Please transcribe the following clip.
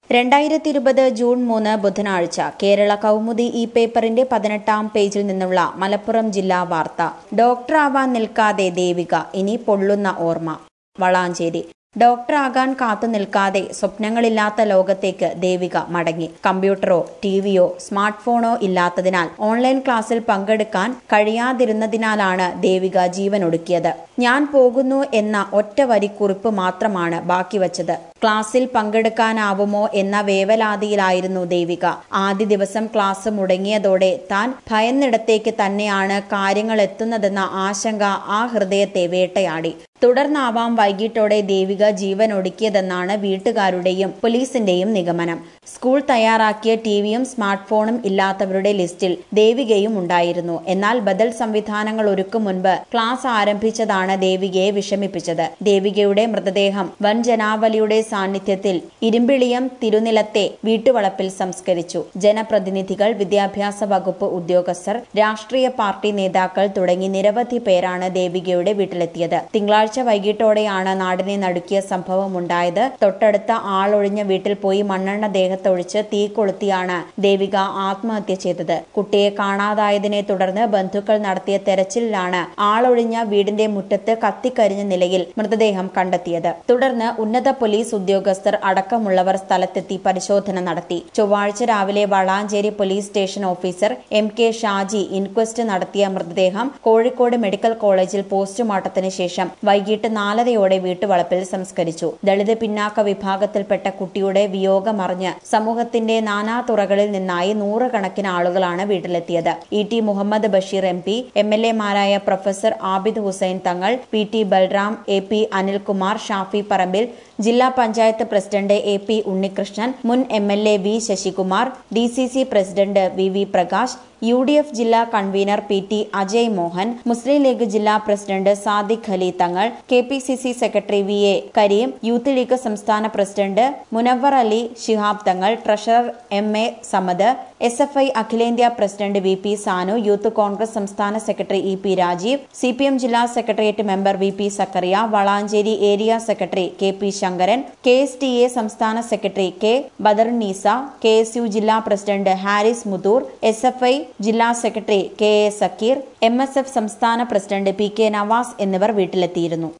രണ്ടായിരത്തി ഇരുപത് ജൂൺ മൂന്ന് ബുധനാഴ്ച കേരള കൗമുദി ഈ പേപ്പറിന്റെ പതിനെട്ടാം പേജിൽ നിന്നുള്ള മലപ്പുറം ജില്ലാ വാർത്ത ഡോക്ടറാവാൻ നിൽക്കാതെ ദേവിക ഇനി പൊള്ളുന്ന ഓർമ്മ വളാഞ്ചേരി ഡോക്ടറാകാൻ കാത്തു നിൽക്കാതെ സ്വപ്നങ്ങളില്ലാത്ത ലോകത്തേക്ക് ദേവിക മടങ്ങി കമ്പ്യൂട്ടറോ ടിവിയോ സ്മാർട്ട് ഫോണോ ഇല്ലാത്തതിനാൽ ഓൺലൈൻ ക്ലാസ്സിൽ പങ്കെടുക്കാൻ കഴിയാതിരുന്നതിനാലാണ് ദേവിക ജീവനൊടുക്കിയത് ഞാൻ പോകുന്നു എന്ന ഒറ്റ വരി കുറിപ്പ് മാത്രമാണ് ബാക്കി വച്ചത് ക്ലാസ്സിൽ പങ്കെടുക്കാനാവുമോ എന്ന വേവലാതിയിലായിരുന്നു ദേവിക ആദ്യ ദിവസം ക്ലാസ് മുടങ്ങിയതോടെ താൻ ഭയന്നിടത്തേക്ക് തന്നെയാണ് കാര്യങ്ങൾ എത്തുന്നതെന്ന ആശങ്ക ആ ഹൃദയത്തെ വേട്ടയാടി തുടർന്നാവാം വൈകിട്ടോടെ ദേവിക ജീവൻ ഒടുക്കിയതെന്നാണ് വീട്ടുകാരുടെയും പോലീസിന്റെയും നിഗമനം സ്കൂൾ തയ്യാറാക്കിയ ടിവിയും സ്മാർട്ട് ഫോണും ഇല്ലാത്തവരുടെ ലിസ്റ്റിൽ ദേവികയും ഉണ്ടായിരുന്നു എന്നാൽ ബദൽ സംവിധാനങ്ങൾ ഒരുക്കും മുൻപ് ക്ലാസ് ആരംഭിച്ചതാണ് ദേവികയെ വിഷമിപ്പിച്ചത് ദേവികയുടെ മൃതദേഹം വൻ ജനാവലിയുടെ സാന്നിധ്യത്തിൽ ഇരുമ്പിളിയം തിരുനിലത്തെ വീട്ടുവളപ്പിൽ സംസ്കരിച്ചു ജനപ്രതിനിധികൾ വിദ്യാഭ്യാസ വകുപ്പ് ഉദ്യോഗസ്ഥർ രാഷ്ട്രീയ പാർട്ടി നേതാക്കൾ തുടങ്ങി നിരവധി പേരാണ് ദേവികയുടെ വീട്ടിലെത്തിയത് തിങ്കളാഴ്ച വൈകിട്ടോടെയാണ് നാടിനെ നടുക്കിയ സംഭവം ഉണ്ടായത് തൊട്ടടുത്ത ആളൊഴിഞ്ഞ വീട്ടിൽ പോയി മണ്ണെണ്ണ ദേഹത്തൊഴിച്ച് തീ കൊളുത്തിയാണ് ദേവിക ആത്മഹത്യ ചെയ്തത് കുട്ടിയെ കാണാതായതിനെ തുടർന്ന് ബന്ധുക്കൾ നടത്തിയ തെരച്ചിലിലാണ് ആളൊഴിഞ്ഞ വീടിന്റെ മുറ്റത്ത് കത്തിക്കരിഞ്ഞ നിലയിൽ മൃതദേഹം കണ്ടെത്തിയത് തുടർന്ന് ഉന്നത പോലീസ് ഉദ്യോഗസ്ഥർ അടക്കമുള്ളവർ സ്ഥലത്തെത്തി പരിശോധന നടത്തി ചൊവ്വാഴ്ച രാവിലെ Valanchery police station officer M K Shaji inquest നടത്തിയ മൃതദേഹം കോഴിക്കോട് മെഡിക്കൽ കോളേജിൽ പോസ്റ്റ്മോർട്ടത്തിന് ശേഷം വൈകിട്ട് നാലരയോടെ വീട്ടുവളപ്പിൽ സംസ്കരിച്ചു ദളിത് പിന്നാക്ക വിഭാഗത്തിൽപ്പെട്ട കുട്ടിയുടെ വിയോഗമറിഞ്ഞ് സമൂഹത്തിന്റെ നാനാതുറകളിൽ നിന്നായി നൂറുകണക്കിന് ആളുകളാണ് വീട്ടിലെത്തിയത് E T Muhammad Basheer M P M L എമാരായ professor Abid Hussain Thangal P T Balram A P Anilkumar Shafi Parambil ജില്ലാ panchayat president A P Unnikrishnan മുൻ M L A V Sasikumar D C C president V V Prakash U D F ജില്ലാ convener P T Ajay Mohan Muslim League ജില്ലാ president Sadiq Ali Thangal K P C C secretary V A Kareem youth league സംസ്ഥാന president Munavar Ali Shihab Thangal treasurer M A Samad S F I അഖിലേന്ത്യാ president V P Sanu youth Congress സംസ്ഥാന secretary E P Rajeev C P M ജില്ലാ secretariat member V P Zakariya Valanchery area secretary K P Sankaran K S T A സംസ്ഥാന secretary K Badarunnisa K S U ജില്ലാ president Haris Muthur S F I ജില്ലാ secretary K A Zakir M S F സംസ്ഥാന president P K Navas എന്നിവർ വീട്ടിലെത്തിയിരുന്നു